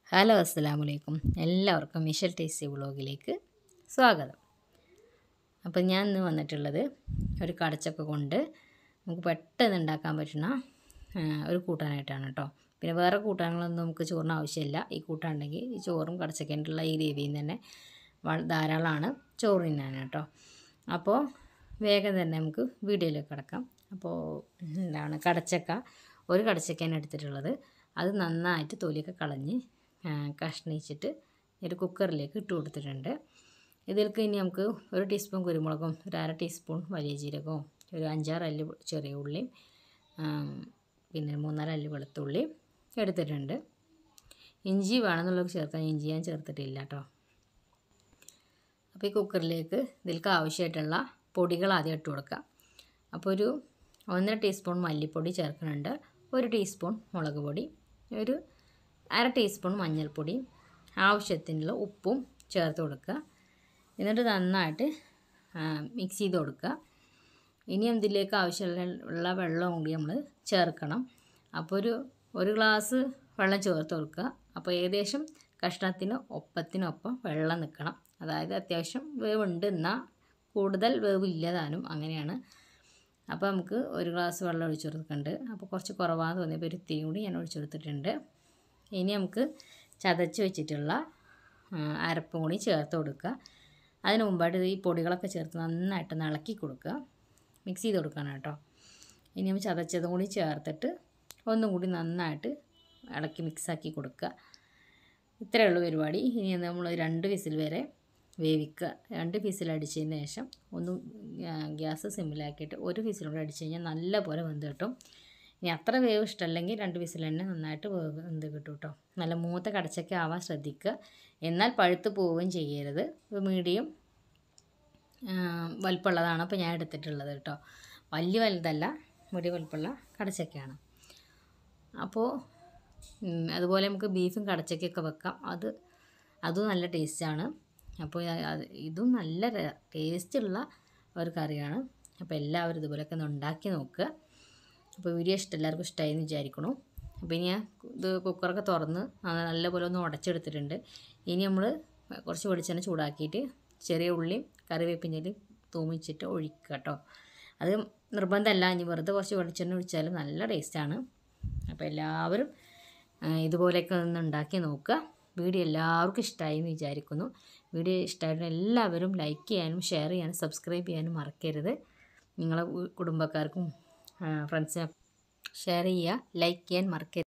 hello അസ്സലാമു അലൈക്കും എല്ലാവർക്കും മിഷൽ ടേസ്റ്റി വ്ളോഗിലേക്ക് സ്വാഗതം അപ്പം ഞാൻ ഇന്ന് വന്നിട്ടുള്ളത് ഒരു കടച്ചക്ക കൊണ്ട് നമുക്ക് പെട്ടെന്ന് ഉണ്ടാക്കാൻ പറ്റുന്ന ആ, ഒരു കൂട്ടാനായിട്ടാണ് കേട്ടോ പിന്നെ വേറെ കൂട്ടാനുകളൊന്നും നമുക്ക് ചോറിന് ആവശ്യമില്ല ഈ കൂട്ടാനുണ്ടെങ്കിൽ ഈ ചോറും കടച്ചക്കേണ്ടുള്ള ഈ ഗ്രേവിയും തന്നെ വള- ധാരാളമാണ് ചോറ് തിന്നാൻ കേട്ടോ അപ്പോൾ വേഗം തന്നെ നമുക്ക് വീഡിയോയിലേക്ക് കിടക്കാം അപ്പോൾ എന്താണ് കടച്ചക്ക ഒരു കടച്ചക്കയാണ് എടുത്തിട്ടുള്ളത് അത് നന്നായിട്ട് തൊലിയൊക്കെ കളഞ്ഞ് ആ, കഷ്ണിച്ചിട്ട് ഒരു കുക്കറിലേക്ക് ഇട്ട് കൊടുത്തിട്ടുണ്ട് ഇതിലേക്ക് ഇനി നമുക്ക് ഒരു ടീസ്പൂൺ കുരുമുളകും ഒരു അര ടീസ്പൂൺ വലിയ ജീരകവും ഒരു അഞ്ചാറ് അല്ലി ചെറിയ ഉള്ളിയും ആം, പിന്നെ മൂന്നാല് അല്ലി വെളുത്തുള്ളി എടുത്തിട്ടുണ്ട് ഇഞ്ചി വേണമെന്നുള്ളത് ചേർക്കാൻ ഇഞ്ചി ഞാൻ ചേർത്തിട്ടില്ല കേട്ടോ അപ്പോൾ ഈ കുക്കറിലേക്ക് ഇതിലേക്ക് ആവശ്യമായിട്ടുള്ള പൊടികൾ ആദ്യം ഇട്ട് കൊടുക്കാം അപ്പോൾ ഒരു ഒന്നര ടീസ്പൂൺ മല്ലിപ്പൊടി ചേർക്കുന്നുണ്ട് ഒരു ടീസ്പൂൺ മുളക് പൊടി ഒരു അര ടീസ്പൂൺ മഞ്ഞൾപ്പൊടി ആവശ്യത്തിനുള്ള ഉപ്പും ചേർത്ത് കൊടുക്കുക എന്നിട്ട് നന്നായിട്ട് മിക്സ് ചെയ്ത് കൊടുക്കുക ഇനി ഇതിലേക്ക് ആവശ്യമുള്ള ഉള്ള വെള്ളം കൂടി നമ്മൾ ചേർക്കണം അപ്പോൾ ഒരു ഒരു ഗ്ലാസ് വെള്ളം ചേർത്ത് കൊടുക്കുക അപ്പോൾ ഏകദേശം കഷ്ണത്തിന് ഒപ്പത്തിനൊപ്പം വെള്ളം നിൽക്കണം അതായത് അത്യാവശ്യം വേവുണ്ട് എന്നാൽ കൂടുതൽ വേവില്ലതാനും അങ്ങനെയാണ് അപ്പോൾ നമുക്ക് ഒരു ഗ്ലാസ് വെള്ളം ഒഴിച്ചു കൊടുക്കുന്നുണ്ട് അപ്പോൾ കുറച്ച് കുറവാന്ന് തോന്നിയപ്പോൾ ഒരു ഇത്തിരി കൂടി ഞാൻ ഒഴിച്ചു കൊടുത്തിട്ടുണ്ട് ഇനി നമുക്ക് ചതച്ച് വെച്ചിട്ടുള്ള ആ, അരപ്പും കൂടി ചേർത്ത് കൊടുക്കുക അതിന് മുമ്പായിട്ട് ഈ പൊടികളൊക്കെ ചേർത്ത് നന്നായിട്ട് ഒന്ന് ഇളക്കി കൊടുക്കുക മിക്സ് ചെയ്ത് കൊടുക്കണം കേട്ടോ ഇനി നമ്മൾ ചതച്ചതും കൂടി ചേർത്തിട്ട് ഒന്നും കൂടി നന്നായിട്ട് ഇളക്കി മിക്സാക്കി കൊടുക്കുക ഇത്രയേ ഉള്ളൂ പരിപാടി ഇനി നമ്മൾ രണ്ട് വിസിൽ വരെ വേവിക്കുക രണ്ട് വിസിൽ അടിച്ചതിന് ശേഷം ഒന്ന് ഗ്യാ- ഗ്യാസ് സിമ്മിലാക്കിയിട്ട് ഒരു വിസിലൂടെ അടിച്ച് കഴിഞ്ഞാൽ നല്ല പോലെ വെന്ത് കിട്ടും ഇനി അത്ര വേവ് ഇഷ്ടമല്ലെങ്കിൽ രണ്ട് വിസിൽ തന്നെ നന്നായിട്ട് വേവ് വെന്ത് കിട്ടും കേട്ടോ നല്ല മൂത്ത കടച്ചക്ക ആവാൻ ശ്രദ്ധിക്കുക എന്നാൽ പഴുത്ത് പോവുകയും ചെയ്യരുത് ഒരു മീഡിയം വലിപ്പമുള്ളതാണ് അപ്പോൾ ഞാൻ എടുത്തിട്ടുള്ളത് കേട്ടോ വലിയ വലുതല്ല മീഡിയം വലിപ്പമുള്ള കടച്ചക്കയാണ് അപ്പോൾ ഉം, അതുപോലെ നമുക്ക് ബീഫും കടച്ചക്കയൊക്കെ വെക്കാം അത് അതും നല്ല ടേസ്റ്റാണ് അപ്പോൾ ആ- അത് ഇതും നല്ല ടേസ്റ്റുള്ള ഒരു കറിയാണ് അപ്പോൾ എല്ലാവരും ഇതുപോലെയൊക്കെ ഒന്ന് ഉണ്ടാക്കി നോക്കുക അപ്പോൾ വീഡിയോ ഇഷ്ടം എല്ലാവർക്കും ഇഷ്ടമായി എന്ന് വിചാരിക്കണു അപ്പോൾ ഇനി ഞാൻ ഇത് കുക്കറൊക്കെ തുറന്ന് ന- നല്ലപോലെ ഒന്ന് ഉടച്ചെടുത്തിട്ടുണ്ട് ഇനി നമ്മൾ കുറച്ച് വെളിച്ചെണ്ണ ചൂടാക്കിയിട്ട് ചെറിയ ഉള്ളിയും കറിവേപ്പിൻ്റെ തൂമിച്ചിട്ട് ഒഴിക്കുക കേട്ടോ അത് നിർബന്ധമല്ല ഇനി വെറുതെ കുറച്ച് വെളിച്ചെണ്ണ ഒഴിച്ചാലും നല്ല ടേസ്റ്റാണ് അപ്പോൾ എല്ലാവരും ആ, ഇതുപോലെയൊക്കെ ഒന്ന് ഉണ്ടാക്കി നോക്കുക വീഡിയോ എല്ലാവർക്കും ഇഷ്ടമായി എന്ന് വിചാരിക്കുന്നു വീഡിയോ ഇഷ്ടമായിട്ട് എല്ലാവരും ലൈക്ക് ചെയ്യാനും ഷെയർ ചെയ്യാനും സബ്സ്ക്രൈബ് ചെയ്യാനും മറക്കരുത് നിങ്ങളെ കു- കുടുംബക്കാർക്കും ഫ്രണ്ട്സിനും ഷെയർ ചെയ്യുക ലൈക്ക് ചെയ്യാൻ മറക്കരുത്